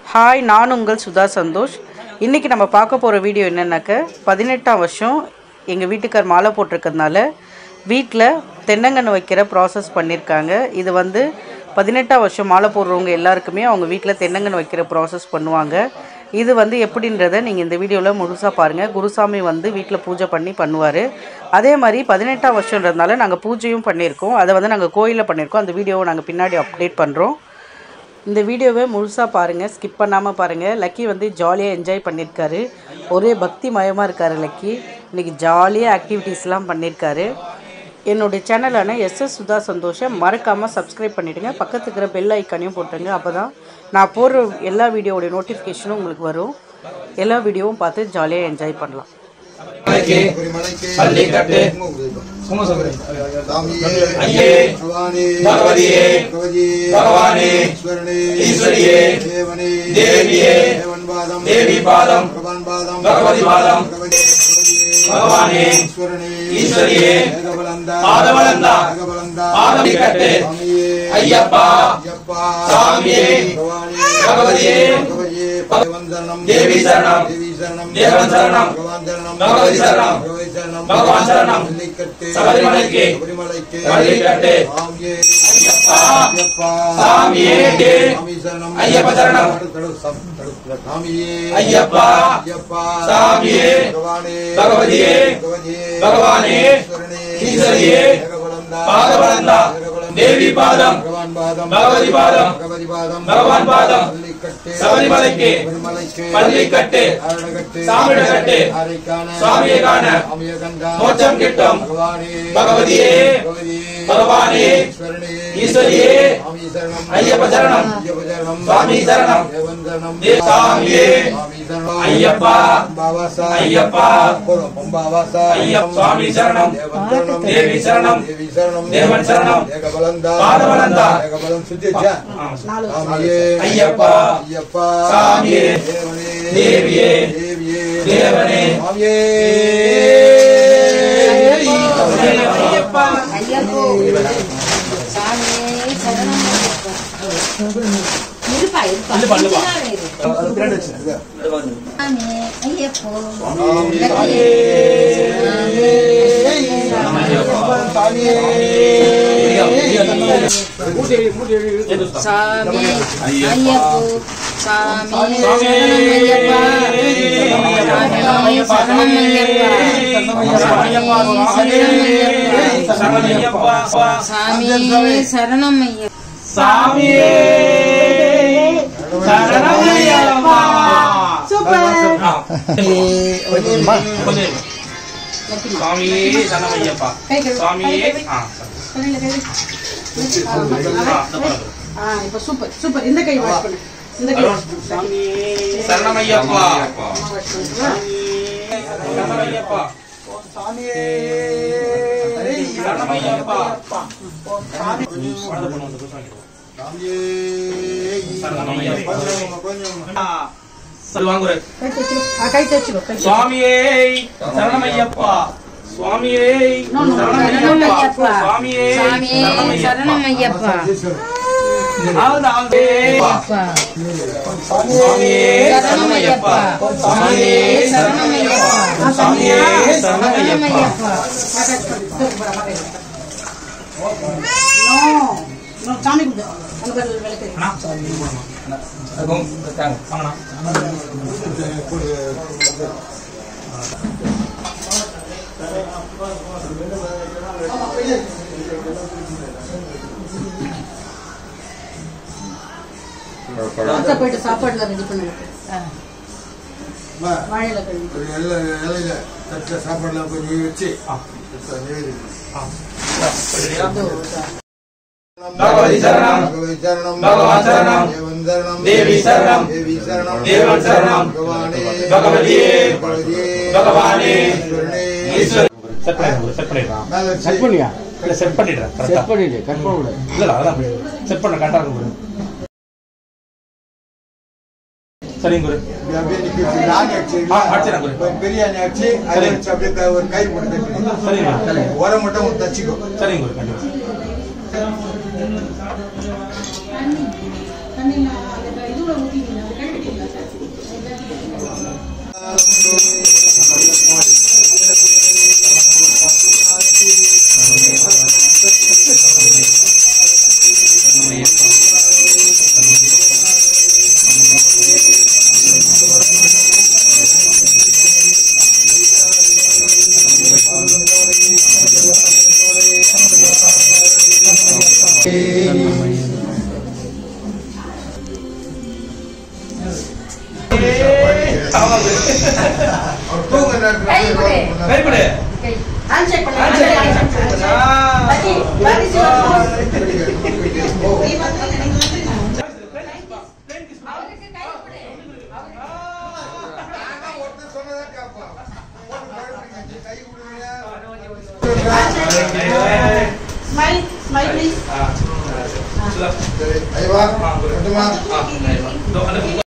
Hi நான் உங்கள் சுதா சந்தோஷ் இன்றைக்கி நம்ம பார்க்க போகிற வீடியோ என்னென்னாக்க பதினெட்டாம் வருஷம் எங்கள் வீட்டுக்கார் மாலை போட்டிருக்கிறதுனால வீட்டில் தென்னங்கன்று வைக்கிற ப்ராசஸ் பண்ணியிருக்காங்க இது வந்து பதினெட்டாம் வருஷம் மாலை போடுறவங்க எல்லாருக்குமே அவங்க வீட்டில் தென்னங்கன்று வைக்கிற ப்ராசஸ் பண்ணுவாங்க இது வந்து எப்படின்றத நீங்கள் இந்த வீடியோவில் முழுசாக பாருங்கள் குருசாமி வந்து வீட்டில் பூஜை பண்ணி பண்ணுவார் அதே மாதிரி பதினெட்டாம் வருஷன்றதுனால நாங்கள் பூஜையும் பண்ணியிருக்கோம் அதை வந்து நாங்கள் கோயிலில் பண்ணியிருக்கோம் அந்த வீடியோவை நாங்கள் பின்னாடி அப்டேட் பண்ணுறோம் இந்த வீடியோவை முழுசாக பாருங்கள் ஸ்கிப் பண்ணாமல் பாருங்கள் லக்கி வந்து ஜாலியாக என்ஜாய் பண்ணியிருக்காரு ஒரே பக்தி மயமாக இருக்கார் லக்கி இன்றைக்கி ஜாலியாக ஆக்டிவிட்டீஸ்லாம் பண்ணியிருக்காரு என்னுடைய சேனலான எஸ்எஸ் சுதா சந்தோஷை மறக்காமல் சப்ஸ்கிரைப் பண்ணிவிடுங்க பக்கத்து இருக்கிற பெல் ஐக்கானையும் போட்டுருங்க அப்போ தான் நான் போடுற எல்லா வீடியோவுடைய நோட்டிஃபிகேஷனும் உங்களுக்கு வரும் எல்லா வீடியோவும் பார்த்து ஜாலியாக என்ஜாய் பண்ணலாம் பள்ளிக்கட்டு சுமசங்கரி ஐயே பகவதியே பகவானே ஈஸ்வரியே தேவியே தேவி பாதம் பகவதி பாதம் பகவானே ஈஸ்வரியே பாதவளந்தா பாதமிக்கட்டு ஐயப்பா சாமியே பகவதியே தேவி சரணம் தேவன் சரணம் பகவதி சரணம் பகவான் சரணம் சபரிமலைக்கு பள்ளிக்கட்டு ஐயப்பா சாமியே ஐயப்ப சரணம் ஐயப்பா சாமியே பகவதியே பகவானே ஈஸ்வரியே பாதவளந்தா தேவி பாதம் பகவதி பாதம் பகவான் பாதம் சபரிமலைக்கு பள்ளிக்கட்டு சாமிடகட்டு சுவாமியை காண மோட்சம் கிட்டும் பகவதியே பகவானே ஈஸ்வரியே ஐயப்ப சரணம் சுவாமி சரணம் தேவ சாமியே ஐயப்பா ஐயப்பா ஐயப்ப சுவாமி சரணம் தேவி சரணம் தேவன் சரணம் பாதவளந்தா ஐயப்பா சாமியே தேவியே தேவனே ஐயப்பா ஐயப்போ சாமியே சரணம் ஐயப்பா. இருப்பா இருப்பா கொஞ்ச நேரம் இரு. சாமி ஐயப்போ லக்கியே. சாமி ஐயப்போ சாமி சரணம் ஐயப்பா சாமி சரணம் ஐயப்பா சாமி சரணம் ஐயப்பா சாமியே சரணமையப்பா சாமியே சரணமையப்பா சாமியே ஆ ஆ இப்போ சூப்பர் சூப்பர் இந்த கை வாஷ் பண்ணு இந்த கை சரணமையப்பா சரணமையப்பா சரணமையப்பா சரணமையப்பா சரி வாங்குற கை தேய்ச்சிக்கோ ஆ கை தேய்ச்சிக்கோ கை சுவாமியே சரணமையப்பா சுவாமியே சரணம் ஐயப்பா சுவாமியே சாமியே சரணம் ஐயப்பா ஆவுதாவுதே. ஐயப்பா சுவாமியே சரணம் ஐயப்பா சுவாமியே சரணம் ஐயப்பா சுவாமியே சரணம் சரணமையப்பா ஐயப்பா நோ நோ சாமி கும்பிடு அந்த பேர் விளக்கு அதுவும் இருக்காங்க. வாங்கண்ணா. அத்தை போயிட்டு சாப்பாடுல ரெடி பண்ணுங்க வாழையில கழுவி இலையில தட்டில் சாப்பாடுலாம் கொஞ்சம் வச்சு பகவதி சரணம் பகவதி சரணம் பகவான் சரணம் தேவன் சரணம் தேவி சரணம் தேவி சரணம் தேவன் சரணம் பகவானே பகவதியே பகவதியே பகவானே ஈஸ்வரனே ஈஸ்வர செட் பண்ணிடுறேன் செட் பண்ணிடுறேன் மேல வச்சு செட் பண்ணியா இல்ல செட் பண்ணிடுறேன் கரெக்டா செட் பண்ணிடு கட் பண்ண கூடாது இல்ல இல்ல, அதான் செட் பண்ண கரெக்டா இருக்கும் குரு சரிங்க குரு இப்படி அப்படியே நிக்க வச்சு நாணி அடிச்சு ஆ, அடிச்சிடறேன் குரு. ஒரு பிரியாணி அடிச்சு அதை சரி. வச்சு அப்படியே க- ஒரு கயிறு போட்டு தட்டி சரிங்க குரு உரம் மட்டும் ஒரு தச்சுக்கோ சரிங்க குரு கண்டிப்பா தண்ணி தண்ணியில் அந்த இதுல ஊற்றிக்கிங்க அவர் தூங்க நேரத்துல கை கொடு. கை கொடு. கை. ஹேண்ட்ஷேக் பண்ணு Handshake பண்ணு. ஹேண்ட்ஷேக் பண்ணு ஆ. பட்டி பட்டி சிவா ஓ. நீ வந்து நீங்க வந்து அவருக்கு கை கொடு. அவருக்கு நானா ஒருத்தன் சொன்னதை கேட்பான். ஒண்ணு பயப்படுங்க. கை கொடுங்க. ஸ்மைல் ஸ்மைல் ப்ளீஸ் ஆ. சுதா. சரி, ஐயா, ஆ, குரு. கட்டுமா? ஆ, இதோ, அந்த